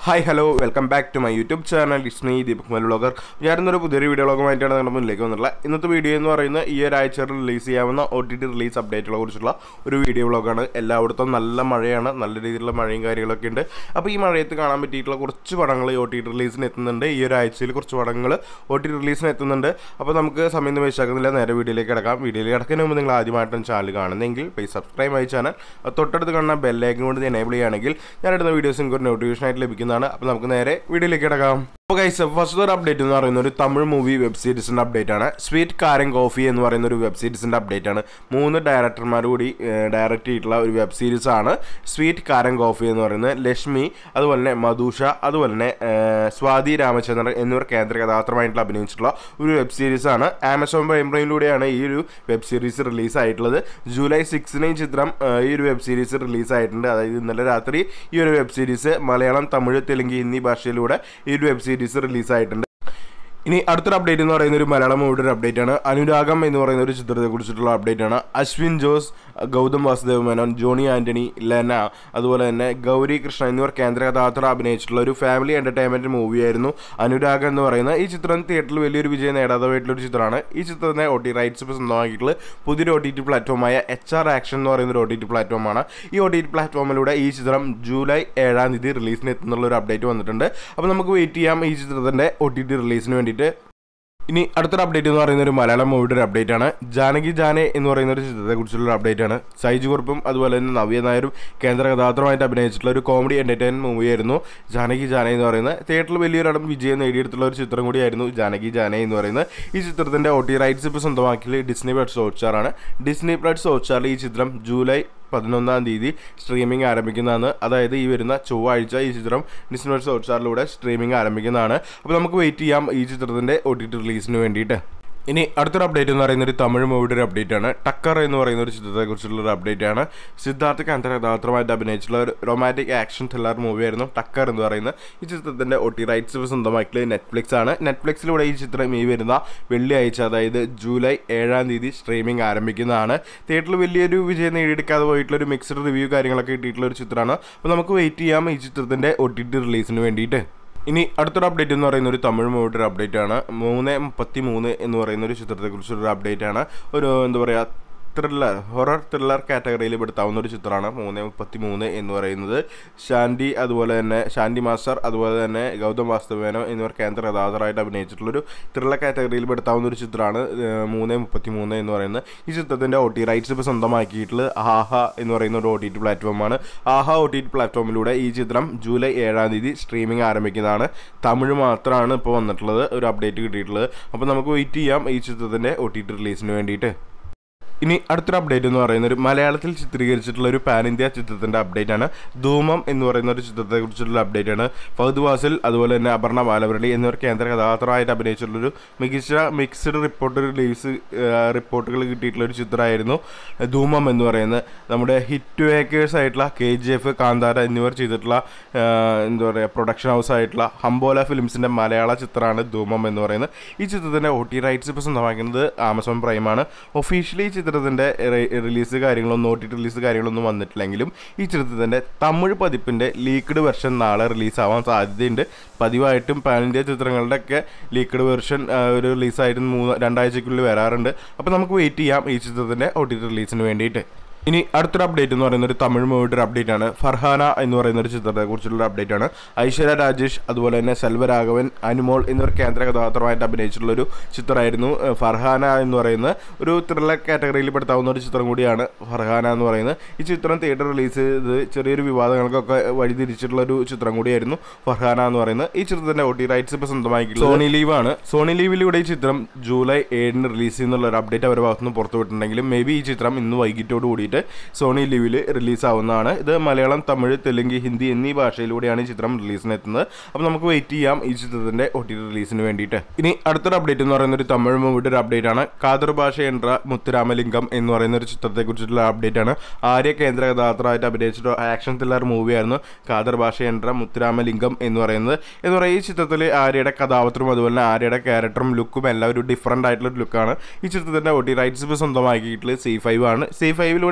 hi hello welcome back to my YouTube channel it's me Deepak മൽ vlogger ഞാനിന്നൊരു പുതിയൊരു video വ്ളോഗുമായിട്ടാണ് നമ്മുടെ മുന്നിലേക്ക് വന്നിട്ടുള്ളത് ഇന്നത്തെ വീഡിയോ എന്ന് പറയുന്നത് ഈ ഒരാഴ്ച റിലീസ് ചെയ്യാവുന്ന ഒ ടി ടി റിലീസ് അപ്ഡേറ്റുകളെ കുറിച്ചുള്ള ഒരു വീഡിയോ വ്ളോഗാണ് എല്ലായിടത്തും നല്ല മഴയാണ് നല്ല രീതിയിലുള്ള മഴയും കാര്യങ്ങളൊക്കെ ഉണ്ട് അപ്പോൾ ഈ മഴയത്ത് കാണാൻ പറ്റിയിട്ടുള്ള കുറച്ച് പടങ്ങൾ ഒ ടി ടി റിലീസിന് എത്തുന്നുണ്ട് ഈ ഒരാഴ്ചയിൽ കുറച്ച് പടങ്ങൾ ഒ ടി ടി റിലീസിന് എത്തുന്നുണ്ട് അപ്പോൾ നമുക്ക് സമയം വേസ്റ്റാക്കുന്നില്ല നേരെ വീഡിയോയിലേക്ക് കിടക്കാം വീഡിയോയിലേക്ക് കിടക്കുന്നതിന് മുമ്പ് നിങ്ങൾ ആദ്യമായിട്ടാണ് ചാനൽ കാണുന്നതെങ്കിൽ പ്ലീസ് സബ്സ്ക്രൈബ് മൈ ചാനൽ തൊട്ടടുത്ത് കാണുന്ന ബെല്ലൈക്കൻ കൊണ്ട് എനേബിൾ ചെയ്യുകയാണെങ്കിൽ ഞാനിടുന്ന വീഡിയോസ് നിങ്ങൾക്ക് ഒരു നോട്ടിഫിക്കേഷൻ ആയിട്ട് ലഭിക്കുന്നതാണ് അപ്പോൾ നമുക്ക് നേരെ വീഡിയോയിലേക്ക് കിടക്കാം അപ്പോൾ ഗൈസ് ഫസ്റ്റ് ഒരു അപ്ഡേറ്റ് എന്ന് പറയുന്ന ഒരു തമിഴ് മൂവി വെബ് സീരീസിൻ്റെ അപ്ഡേറ്റ് ആണ് സ്വീറ്റ് കാരൻ കോഫി എന്ന് പറയുന്ന ഒരു വെബ് സീരീസിൻ്റെ അപ്ഡേറ്റ് ആണ് മൂന്ന് ഡയറക്ടർമാർ കൂടി ഡയറക്റ്റ് ചെയ്തിട്ടുള്ള ഒരു വെബ് സീരീസ് ആണ് സ്വീറ്റ് കാരൻ കോഫി എന്ന് പറയുന്നത് ലക്ഷ്മി അതുപോലെ തന്നെ മധുഷ അതുപോലെ തന്നെ ഏഹ്, സ്വാതി രാമചന്ദ്രൻ എന്നിവർ കേന്ദ്ര കഥാപാത്രമായിട്ടുള്ള അഭിനയിച്ചിട്ടുള്ള ഒരു വെബ് സീരീസ് ആണ് ആമസോൺ പ്രൈമിലൂടെയാണ് ഈ ഒരു വെബ് സീരീസ് റിലീസ് ആയിട്ടുള്ളത് ജൂലൈ സിക്സിന് ഈ ചിത്രം ഏഹ്, ഈ ഒരു വെബ് സീരീസ് റിലീസ് ആയിട്ടുണ്ട് അതായത് ഇന്നലെ രാത്രി ഈ ഒരു വെബ് സീരീസ് മലയാളം തമിഴ് തെലുങ്ക് ഹിന്ദി ഭാഷയിലൂടെ ഈ ഒരു വെബ് സീരീസ് റിലീസ് ആയിട്ടുണ്ട് ഇനി അടുത്തൊരു അപ്ഡേറ്റ് എന്ന് പറയുന്ന ഒരു മലയാളം മൂവിയുടെ ഒരു അപ്ഡേറ്റ് ആണ് അനുരാഗം എന്ന് പറയുന്ന ഒരു ചിത്രത്തെ കുറിച്ചിട്ടുള്ള അപ്ഡേറ്റ് ആണ് അശ്വിൻ ജോസ് ഗൗതം വാസുദേവ് മേനോൻ ജോണി ആന്റണി ലെന അതുപോലെ തന്നെ ഗൗരി കൃഷ്ണ എന്നിവർ കേന്ദ്ര കഥാപാത്രം അഭിനയിച്ചിട്ടുള്ള ഒരു ഫാമിലി എന്റർടൈൻമെന്റ് മൂവിയായിരുന്നു അനുരാഗം എന്ന് പറയുന്ന ഈ ചിത്രം തിയേറ്ററിൽ വലിയൊരു വിജയം നേടാതെ പോയിട്ടുള്ള ഒരു ചിത്രമാണ് ഈ ചിത്രത്തിനെ ഒ ടി റൈറ്റ്സ് ഇപ്പോൾ സ്വന്തമാക്കിയിട്ടുള്ള പുതിയൊരു ഒ ടി ടി പ്ലാറ്റ്ഫോമായ എച്ച് ആർ ആക്ഷൻ എന്ന് പറയുന്ന ഒരു ഒ ടി ടി പ്ലാറ്റ്ഫോമാണ് ഈ ഒ ടി ടി പ്ലാറ്റ്ഫോമിലൂടെ ഈ ചിത്രം ജൂലൈ ഏഴാം തീയതി റിലീസിന് എത്തുന്നുള്ള ഒരു അപ്ഡേറ്റ് വന്നിട്ടുണ്ട് അപ്പോൾ നമുക്ക് വെയിറ്റ് ചെയ്യാം ഈ ചിത്രത്തിന്റെ ഒ ടി ടി റിലീസിന് വേണ്ടിയിട്ട് ഇനി അടുത്തൊരു അപ്ഡേറ്റ് എന്ന് പറയുന്ന ഒരു മലയാളം മൂവിയുടെ ഒരു അപ്ഡേറ്റ് ആണ് ജാനകി ജാനെ എന്ന് പറയുന്ന ഒരു ചിത്രത്തെ കുറിച്ചുള്ള ഒരു അപ്ഡേറ്റ് ആണ് സൈജു കുറുപ്പും അതുപോലെ തന്നെ നവ്യ നായരും കേന്ദ്ര കഥാപാത്രമായിട്ട് അഭിനയിച്ചിട്ടുള്ള ഒരു കോമഡി എന്റർടൈൻമെന്റ് മൂവിയായിരുന്നു ജാനകി ജാനെ എന്ന് പറയുന്നത് തിയേറ്ററിൽ വലിയൊരടം വിജയം നേടിയെടുത്തുള്ള ഒരു ചിത്രം കൂടിയായിരുന്നു ജാനകി ജാനെ എന്ന് പറയുന്നത് ഈ ചിത്രത്തിന്റെ ഒ ടി റൈറ്റ്സ് ഇപ്പോൾ സ്വന്തമാക്കിയത് ഡിസ്നി പ്ലസ് ഹോട്ട്സ്റ്റാറാണ് ഡിസ്നി പ്ലസ് ഹോട്ട്സ്റ്റാറിൽ ഈ ചിത്രം ജൂലൈ പതിനൊന്നാം തീയതി സ്ട്രീമിംഗ് ആരംഭിക്കുന്നതാണ് അതായത് ഈ വരുന്ന ചൊവ്വാഴ്ച ഈ ചിത്രം ഡിസ്നി പ്ലസ് ഹോട്ട്സ്റ്റാറിലൂടെ സ്ട്രീമിംഗ് ആരംഭിക്കുന്നതാണ് അപ്പോൾ നമുക്ക് വെയിറ്റ് ചെയ്യാം ഈ ചിത്രത്തിൻ്റെ ഒ ടി ടി റിലീസിന് വേണ്ടിയിട്ട് ഇനി അടുത്തൊരു അപ്ഡേറ്റ് എന്ന് പറയുന്ന ഒരു തമിഴ് മൂവിയുടെ ഒരു അപ്ഡേറ്റ് ആണ് ടക്കർ എന്ന് പറയുന്ന ഒരു ചിത്രത്തെ കുറിച്ചുള്ള ഒരു അപ്ഡേറ്റ് ആണ് സിദ്ധാർത്ഥ് കേന്ദ്ര കഥാപാത്രമായിട്ട് അഭിനയിച്ചിട്ടുള്ള ഒരു റൊമാൻറ്റിക് ആക്ഷൻ ത്രില്ലർ മൂവിയായിരുന്നു ടക്കർ എന്ന് പറയുന്നത് ഈ ചിത്രത്തിന്റെ ഒ ടി റൈറ്റ്സ് സ്വന്തമാക്കിയത് നെറ്റ്ഫ്ലിക്സ് ആണ് നെറ്റ്ഫ്ലിക്സിലൂടെ ഈ ചിത്രം ഈ വരുന്ന വെള്ളിയാഴ്ച അതായത് ജൂലൈ ഏഴാം തീയതി സ്ട്രീമിംഗ് ആരംഭിക്കുന്നതാണ് തിയേറ്ററിൽ വലിയൊരു വിജയം നേടിയെടുക്കാതെ പോയിട്ടുള്ള ഒരു മിക്സ്ഡ് റിവ്യൂ കാര്യങ്ങളൊക്കെ കിട്ടിയിട്ടുള്ള ഒരു ചിത്രമാണ് അപ്പോൾ നമുക്ക് വെയിറ്റ് ചെയ്യാം ഈ ചിത്രത്തിന്റെ ഒ ടി ടി റിലീസിന് വേണ്ടിയിട്ട് ഇനി അടുത്തൊരു അപ്ഡേറ്റ് എന്ന് പറയുന്ന ഒരു തമിഴ് മൂവിയുടെ ഒരു അപ്ഡേറ്റ് ആണ് മൂന്ന് മുപ്പത്തി മൂന്ന് എന്ന് പറയുന്ന ഒരു ചിത്രത്തെക്കുറിച്ചൊരു അപ്ഡേറ്റ് ആണ് ഒരു എന്താ പറയുക ത്രില്ലർ ഹൊറർ ത്രില്ലർ കാറ്റഗറിയിൽ പെടുത്താവുന്ന ഒരു ചിത്രമാണ് മൂന്ന് മുപ്പത്തി മൂന്ന് എന്ന് പറയുന്നത് ശാന്തി അതുപോലെ തന്നെ ശാന്തി മാസ്റ്റർ അതുപോലെ തന്നെ ഗൗതം വാസ്തവേനോ എന്നിവർ കേന്ദ്ര കഥാപാത്രമായിട്ട് അഭിനയിച്ചിട്ടുള്ളൊരു ത്രില്ലർ കാറ്റഗറിയിൽ പെടുത്താവുന്ന ഒരു ചിത്രമാണ് മൂന്ന് മുപ്പത്തി മൂന്ന് എന്ന് പറയുന്നത് ഈ ചിത്രത്തിൻ്റെ ഒ ടി റൈറ്റ്സ് ഇപ്പോൾ സ്വന്തമാക്കിയിട്ടുള്ളത് ആഹ എന്ന് പറയുന്ന ഒരു ഒ ടി ടി പ്ലാറ്റ്ഫോമാണ് ആഹ ഒ ടി ടി പ്ലാറ്റ്ഫോമിലൂടെ ഈ ചിത്രം ജൂലൈ ഏഴാം തീയതി സ്ട്രീമിംഗ് ആരംഭിക്കുന്നതാണ് തമിഴ് മാത്രമാണ് ഇപ്പോൾ വന്നിട്ടുള്ളത് ഒരു അപ്ഡേറ്റ് കിട്ടിയിട്ടുള്ളത് അപ്പോൾ നമുക്ക് വെയിറ്റ് ചെയ്യാം ഈ ചിത്രത്തിൻ്റെ ഒ ടി ടി റിലീസിന് വേണ്ടിയിട്ട് ഇനി അടുത്തൊരു അപ്ഡേറ്റ് എന്ന് പറയുന്നത് ഒരു മലയാളത്തിൽ ചിത്രീകരിച്ചിട്ടുള്ള ഒരു പാൻ ഇന്ത്യ ചിത്രത്തിന്റെ അപ്ഡേറ്റ് ആണ് ധൂമം എന്ന് പറയുന്ന ഒരു ചിത്രത്തെ കുറിച്ചുള്ള അപ്ഡേറ്റ് ആണ് ഫഹദ് വാസിൽ അതുപോലെ തന്നെ അപർണ ബാലമുരളി എന്നിവർ കേന്ദ്ര കഥാപാത്രമായിട്ട് അഭിനയിച്ചിട്ടുള്ളൊരു മികച്ച മിക്സ്ഡ് റിപ്പോർട്ട് റിലീസ് റിപ്പോർട്ടുകൾ കിട്ടിയിട്ടുള്ള ഒരു ചിത്രമായിരുന്നു ധൂമം എന്ന് പറയുന്നത് നമ്മുടെ ഹിറ്റ് മേക്കേഴ്സ് ആയിട്ടുള്ള കെ ജി എഫ് കാന്താര എന്നിവർ ചെയ്തിട്ടുള്ള ആ, എന്താ പറയുക പ്രൊഡക്ഷൻ ഹൗസ് ആയിട്ടുള്ള ഹംബോല ഫിലിംസിന്റെ മലയാള ചിത്രമാണ് ധൂമം എന്ന് പറയുന്നത് ഈ ചിത്രത്തിന്റെ ഒ ടി റൈറ്റ്സ് ഇപ്പോൾ സ്വന്തമാക്കുന്നത് ആമസോൺ പ്രൈമാണ് ഒഫീഷ്യലി ഈ ചിത്രത്തിന്റെ റിലീസ് കാര്യങ്ങളൊന്നും ഒ ടി റിലീസ് കാര്യങ്ങളൊന്നും വന്നിട്ടില്ലെങ്കിലും ഈ ചിത്രത്തിന്റെ തമിഴ് പതിപ്പിന്റെ ലീക്ക്ഡ് വെർഷൻ നാളെ റിലീസാവാൻ സാധ്യതയുണ്ട് പതിവായിട്ടും പാൻ ഇന്ത്യ ചിത്രങ്ങളുടെ ഒക്കെ ലീക്ക്ഡ് വെർഷൻ ഒരു റിലീസായിട്ട് മൂന്ന് രണ്ടാഴ്ചക്കുള്ളിൽ വരാറുണ്ട് അപ്പോൾ നമുക്ക് വെയിറ്റ് ചെയ്യാം ഈ ചിത്രത്തിന്റെ ഒ ടി റിലീസിന് വേണ്ടിയിട്ട് ഇനി അടുത്തൊരു അപ്ഡേറ്റ് എന്ന് പറയുന്ന ഒരു തമിഴ് മൂവിയുടെ ഒരു അപ്ഡേറ്റ് ആണ് ഫർഹാന എന്ന് പറയുന്ന ഒരു ചിത്രത്തെ കുറിച്ചുള്ള അപ്ഡേറ്റ് ആണ് ഐശ്വര്യ രാജേഷ് അതുപോലെ തന്നെ സെൽവരാഘവൻ അനുമോൾ എന്നിവർ കേന്ദ്ര കഥാപാത്രമായിട്ട് അഭിനയിച്ചിട്ടുള്ള ഒരു ചിത്രമായിരുന്നു ഏഹ്, ഫർഹാന എന്ന് പറയുന്ന ഒരു ത്രില്ലർ കാറ്റഗറിയിൽ പെടുത്താവുന്ന ഒരു ചിത്രം കൂടിയാണ് ഫർഹാന എന്ന് പറയുന്നത് ഈ ചിത്രം തിയേറ്റർ റിലീസ് ചെയ്ത് ചെറിയൊരു വിവാദങ്ങൾക്കൊക്കെ വഴിതിരിച്ചിട്ടുള്ള ഒരു ചിത്രം കൂടിയായിരുന്നു ഫർഹാന എന്ന് പറയുന്നത് ഈ ചിത്രത്തിന്റെ ഒ ടി റൈറ്റ്സ് ഇപ്പോൾ സ്വന്തമാക്കിയിട്ടുള്ളത് സോണി ലീവാണ് സോണി ലീവിലൂടെ ഈ ചിത്രം ജൂലൈ ഏഴിന് റിലീസ് ചെയ്യുന്നുള്ള ഒരു അപ്ഡേറ്റ് അവരുടെ ഭാഗത്തുനിന്ന് പുറത്തു വിട്ടിട്ടുണ്ടെങ്കിലും മേ ബി ഈ ചിത്രം ഇന്ന് വൈകിട്ടോട് കൂടിയിട്ട് സോണി ലീവിൽ റിലീസ് ആവുന്നതാണ് ഇത് മലയാളം തമിഴ് തെലുങ്ക് ഹിന്ദി എന്നീ ഭാഷയിലൂടെയാണ് ഈ ചിത്രം റിലീസിന് എത്തുന്നത് അപ്പോൾ നമുക്ക് വെയിറ്റ് ചെയ്യാം ഈ ചിത്രത്തിന്റെ ഒ ടി റിലീസിന് വേണ്ടിയിട്ട് ഇനി അടുത്തൊരു അപ്ഡേറ്റ് എന്ന് പറയുന്ന ഒരു തമിഴ് മൂവിയുടെ ഒരു അപ്ഡേറ്റ് ആണ് കാതർ ഭാഷ എன்ற മുത്തുരാമലിംഗം എന്ന് പറയുന്ന ഒരു ചിത്രത്തെ കുറിച്ചിട്ടുള്ള അപ്ഡേറ്റ് ആണ് ആര്യ കേന്ദ്ര കഥാപാത്രമായിട്ട് അഭിനയിച്ചിട്ട് ആക്ഷൻ ത്രില്ലർ മൂവിയായിരുന്നു കാതർ ഭാഷ എன்ற മുത്തുരാമലിംഗം എന്ന് പറയുന്നത് എന്ന് പറയുക ഈ ചിത്രത്തിൽ ആര്യയുടെ കഥാപാത്രവും അതുപോലെ തന്നെ ആര്യയുടെ ക്യാരക്ടറും ലുക്കും എല്ലാം ഒരു ഡിഫറൻ്റ് ആയിട്ടുള്ള ഒരു ലുക്കാണ് ഈ ചിത്രത്തിന്റെ ഒ ടി റൈറ്റ്സ് ഇപ്പോൾ സ്വന്തമാക്കിയിട്ടുള്ളത് സി ഫൈവ് ആണ് സി ഫൈവിലൂടെ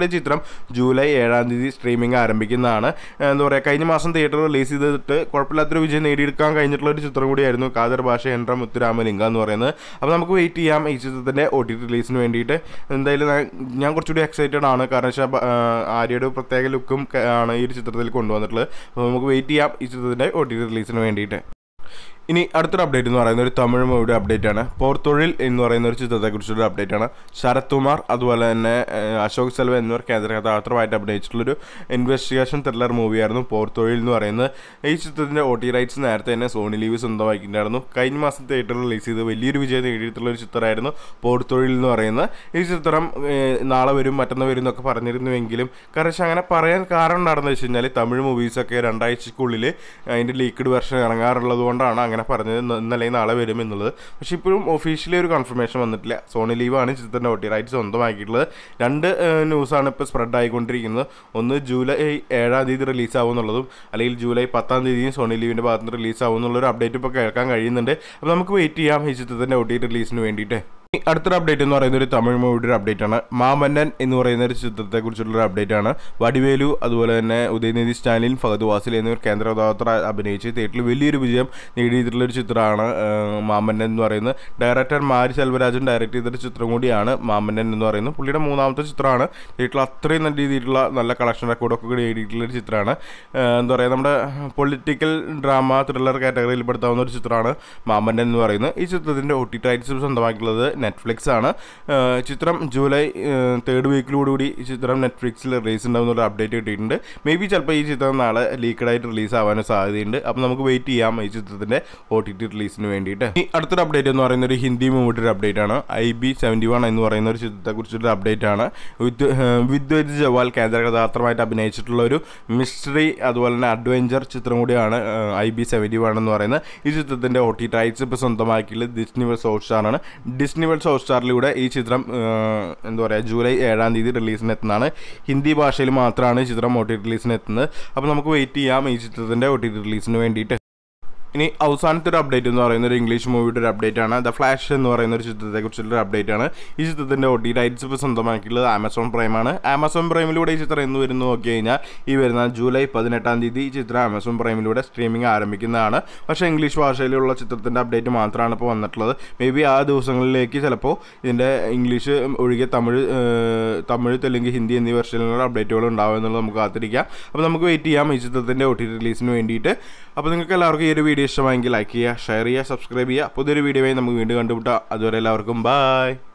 ചിത്രം ജൂലൈ ഏഴാം തീയതി സ്ട്രീമിംഗ് ആരംഭിക്കുന്നതാണ് എന്താ പറയുക കഴിഞ്ഞ മാസം തിയേറ്റർ റിലീസ് ചെയ്തിട്ട് കുഴപ്പമില്ലാത്തൊരു വിജയം നേടിയെടുക്കാൻ കഴിഞ്ഞിട്ടുള്ള ഒരു ചിത്രം കൂടിയായിരുന്നു കാദർ ഭാഷ എൻട്ര മുത്തുരാമലിംഗ എന്ന് പറയുന്നത് അപ്പോൾ നമുക്ക് വെയിറ്റ് ചെയ്യാം ഈ ചിത്രത്തിൻ്റെ ഒ ടി ടി റിലീസിന് വേണ്ടിയിട്ട് എന്തായാലും ഞാൻ- ഞാൻ കുറച്ചുകൂടി എക്സൈറ്റഡ് ആണ് കാരണം വെച്ചാൽ ആര്യയുടെ ഒരു പ്രത്യേക ലുക്കും ആണ് ഈ ഒരു ചിത്രത്തിൽ കൊണ്ടുവന്നിട്ടുള്ളത് അപ്പോൾ നമുക്ക് വെയിറ്റ് ചെയ്യാം ഈ ചിത്രത്തിൻ്റെ ഒ ടി ടി റിലീസിന് വേണ്ടിയിട്ട് ഇനി അടുത്തൊരു അപ്ഡേറ്റ് എന്ന് പറയുന്നത് ഒരു തമിഴ് മൂവിയുടെ അപ്ഡേറ്റ് ആണ് പോർത്തൊഴിൽ എന്ന് പറയുന്ന ഒരു ചിത്രത്തെക്കുറിച്ചൊരു അപ്ഡേറ്റ് ആണ് ശരത് കുമാർ അതുപോലെ തന്നെ ഏഹ്, അശോക് സെൽവ എന്നിവർ കേന്ദ്ര കഥാപാത്രമായിട്ട് അഭിനയിച്ചിട്ടുള്ളൊരു ഇൻവെസ്റ്റിഗേഷൻ ത്രില്ലർ മൂവിയായിരുന്നു പോർത്തൊഴിൽ എന്ന് പറയുന്നത് ഈ ചിത്രത്തിൻ്റെ ഒ ടി റൈറ്റ്സ് നേരത്തെ തന്നെ സോണി ലീവ് സ്വന്തമാക്കിയിട്ടുണ്ടായിരുന്നു കഴിഞ്ഞ മാസം തിയേറ്ററിൽ റിലീസ് ചെയ്ത് വലിയൊരു വിജയം നേടിയിട്ടുള്ള ഒരു ചിത്രമായിരുന്നു പോർത്തൊഴിൽ എന്ന് പറയുന്നത് ഈ ചിത്രം ഏഹ്, നാളെ വരും മറ്റന്നാൾ വരും എന്നൊക്കെ പറഞ്ഞിരുന്നുവെങ്കിലും കാരണം വെച്ചാൽ അങ്ങനെ പറയാൻ കാരണം എന്താണെന്ന് വെച്ച് കഴിഞ്ഞാൽ തമിഴ് മൂവീസൊക്കെ രണ്ടാഴ്ചക്കുള്ളിൽ അതിൻ്റെ ലീക്ക്ഡ് വെർഷൻ ഇറങ്ങാറുള്ളത് കൊണ്ടാണ് അങ്ങനെ പറഞ്ഞത് ഇന്ന് ഇന്നലെ നാളെ വരും എന്നുള്ളത് പക്ഷേ ഇപ്പോഴും ഒഫീഷ്യലി ഒരു കൺഫർമേഷൻ വന്നിട്ടില്ല സോണി ലീവാണ് ചിത്രത്തിൻ്റെ ഒ ടി റൈറ്റ് സ്വന്തമാക്കിയിട്ടുള്ളത് രണ്ട് ന്യൂസാണ് ഇപ്പോൾ സ്പ്രെഡ് ആയിക്കൊണ്ടിരിക്കുന്നത് ഒന്ന് ജൂലൈ ഏഴാം തീയതി റിലീസ് ആവും എന്നുള്ളതും അല്ലെങ്കിൽ ജൂലൈ പത്താം തീയതിയും സോണി ലീവിൻ്റെ ഭാഗത്ത് നിന്ന് റിലീസ് ആവും എന്നുള്ളൊരു അപ്ഡേറ്റ് ഇപ്പോൾ കേൾക്കാൻ കഴിയുന്നുണ്ട് അപ്പോൾ നമുക്ക് വെയിറ്റ് ചെയ്യാം ഈ ചിത്രത്തിൻ്റെ ഒ ടി റിലീസിന് വേണ്ടിയിട്ട് ഇനി അടുത്തൊരു അപ്ഡേറ്റ് എന്ന് പറയുന്നത് ഒരു തമിഴ് മൂവിയുടെ ഒരു അപ്ഡേറ്റ് ആണ് മാമന്നൻ എന്ന് പറയുന്ന ഒരു ചിത്രത്തെ കുറിച്ചുള്ള അപ്ഡേറ്റ് ആണ് വടിവേലു അതുപോലെ തന്നെ ഉദയനിധി സ്റ്റാലിൻ ഫഹദ് വാസിൽ എന്നിവർ കേന്ദ്ര കഥാപാത്ര അഭിനയിച്ച് തിയേറ്ററിൽ വലിയൊരു വിജയം നേടിയിട്ടുള്ള ഒരു ചിത്രമാണ് ഏഹ്, മാമന്നൻ എന്ന് പറയുന്നത് ഡയറക്ടർ മാരി സെൽവരാജൻ ഡയറക്ട് ചെയ്തൊരു ചിത്രം കൂടിയാണ് മാമന്നൻ എന്ന് പറയുന്നത് പുള്ളിയുടെ മൂന്നാമത്തെ ചിത്രമാണ് തിയേറ്ററിൽ അത്രയും നല്ല രീതിയിലുള്ള നല്ല കളക്ഷൻ റെക്കോർഡൊക്കെ നേടിയിട്ടുള്ള ഒരു ചിത്രമാണ് ഏഹ്, എന്താ പറയുക നമ്മുടെ പൊളിറ്റിക്കൽ ഡ്രാമ ത്രില്ലർ കാറ്റഗറിയിൽ പെടുത്താവുന്ന ഒരു ചിത്രമാണ് മാമന്നൻ എന്ന് പറയുന്നത് ഈ ചിത്രത്തിൻ്റെ ഒ ടി ടൈറ്റ്സ് സ്വന്തമാക്കിയുള്ളത് നെറ്റ്ഫ്ലിക്സ് ആണ് ഏഹ് ചിത്രം ജൂലൈ തേർഡ് വീക്കിലോടുകൂടി ഈ ചിത്രം നെറ്റ്ഫ്ലിക്സിൽ റിലീസ് ഉണ്ടാവുന്ന അപ്ഡേറ്റ് കിട്ടിയിട്ടുണ്ട് മേ ബി ചിലപ്പോൾ ഈ ചിത്രം നാളെ ലീക്കഡ് ആയിട്ട് റിലീസ് ആവാനും സാധ്യതയുണ്ട് അപ്പോൾ നമുക്ക് വെയിറ്റ് ചെയ്യാം ഈ ചിത്രത്തിൻ്റെ ഒ ടി ടി റിലീസിന് വേണ്ടിയിട്ട് ഈ അടുത്തൊരു അപ്ഡേറ്റ് എന്ന് പറയുന്ന ഒരു ഹിന്ദി മൂവിയുടെ ഒരു അപ്ഡേറ്റ് ആണ് ഐ ബി സെവൻറ്റി വൺ എന്ന് പറയുന്ന ഒരു ചിത്രത്തെക്കുറിച്ചൊരു അപ്ഡേറ്റ് ആണ് വിത്ത് വിദ്വത് ജവാൽ കേന്ദ്ര കഥാപാത്രമായിട്ട് അഭിനയിച്ചിട്ടുള്ള ഒരു മിസ്റ്ററി അതുപോലെ തന്നെ അഡ്വഞ്ചർ ചിത്രം കൂടിയാണ് ഐ ബി സെവൻറ്റി വൺ എന്ന് പറയുന്നത് ഈ ചിത്രത്തിൻ്റെ ഒ ടി ടൈറ്റ്സ് ഇപ്പോൾ സ്വന്തമാക്കിയുള്ളത് ഡിസ്നി വേൾഡ് ഹോട്ട് സ്റ്റാറാണ് ഡിസ്നി വേൾഡ് ഹോട്ട് സ്റ്റാറിലൂടെ ഈ ചിത്രം ആ, എന്താ പറയുക ജൂലൈ ഏഴാം തീയതി റിലീസിന് എത്തുന്നതാണ് ഹിന്ദി ഭാഷയിൽ മാത്രമാണ് ഈ ചിത്രം ഒ ടി റിലീസിന് എത്തുന്നത് അപ്പോൾ നമുക്ക് വെയിറ്റ് ചെയ്യാം ഈ ചിത്രത്തിൻ്റെ ഒ ടി റിലീസിന് വേണ്ടിയിട്ട് ഇനി അവസാനത്തെ ഒരു അപ്ഡേറ്റ് എന്ന് പറയുന്ന ഒരു ഇംഗ്ലീഷ് മൂവിയുടെ ഒരു അപ്ഡേറ്റ് ആണ് ദ ഫ്ലാഷ് എന്ന് പറയുന്ന ഒരു ചിത്രത്തെ കുറിച്ചുള്ള ഒരു അപ്ഡേറ്റ് ആണ് ഈ ചിത്രത്തിന്റെ ഒ ടി റൈറ്റ്സ് ഇപ്പോൾ സ്വന്തമാക്കിയിട്ടുള്ളത് ആമസോൺ പ്രൈമാണ് ആമസോൺ പ്രൈമിലൂടെ ഈ ചിത്രം എന്ന് വരുന്നു നോക്കി കഴിഞ്ഞാൽ ഈ വരുന്ന ജൂലൈ പതിനെട്ടാം തീയതി ഈ ചിത്രം ആമസോൺ പ്രൈമിലൂടെ സ്ട്രീമിംഗ് ആരംഭിക്കുന്നതാണ് പക്ഷേ ഇംഗ്ലീഷ് ഭാഷയിലുള്ള ചിത്രത്തിന്റെ അപ്ഡേറ്റ് മാത്രമാണ് ഇപ്പോൾ വന്നിട്ടുള്ളത് മേ ബി ആ ദിവസങ്ങളിലേക്ക് ചിലപ്പോൾ ഇതിന്റെ ഇംഗ്ലീഷ് ഒഴികെ തമിഴ് ഏഹ്, തമിഴ് തെലുങ്ക് ഹിന്ദി എന്നീ വെർഷനിലുള്ള അപ്ഡേറ്റുകൾ ഉണ്ടാവും എന്നുള്ളത് നമുക്ക് കാത്തിരിക്കാം അപ്പോൾ നമുക്ക് വെയിറ്റ് ചെയ്യാം ഈ ചിത്രത്തിന്റെ ഒ ടി റിലീസിന് വേണ്ടിയിട്ട് അപ്പോൾ നിങ്ങൾക്ക് എല്ലാവർക്കും ഈ ഒരു വീഡിയോ ഇഷ്ടമായെങ്കിൽ ലൈക്ക് ചെയ്യുക ഷെയർ ചെയ്യുക സബ്സ്ക്രൈബ് ചെയ്യുക പുതിയൊരു വീഡിയോയായി നമുക്ക് വീണ്ടും കണ്ടുമുട്ടാം അതുവരെ എല്ലാവർക്കും ബൈ